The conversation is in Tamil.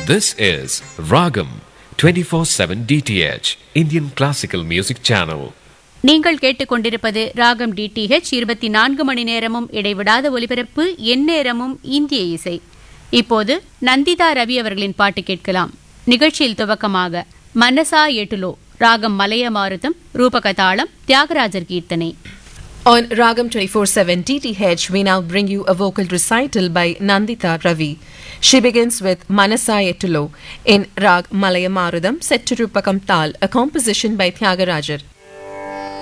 This is Ragam 24/7 DTH Indian Classical Music Channel. நீங்கள் கேட்டுக்கொண்டிருப்பது ராகம் டிடிஹெச் இருபத்தி நான்கு மணி நேரமும் இடைவிடாத ஒலிபரப்பு எந்நேரமும் இந்திய இசை இப்போது நந்திதா ரவி அவர்களின் பாட்டு கேட்கலாம் நிகழ்ச்சியில் துவக்கமாக மனசா எட்டுலோ ராகம் மலைய மாருதம் ரூபகதாளம் தியாகராஜர் கீர்த்தனை On Ragam 24/7 DTH, we now bring you a vocal recital by Nandita Ravi. She begins with Manasayatulo in Rag Malayamarudam set to Rupakam Tal, a composition by Tyagarajar.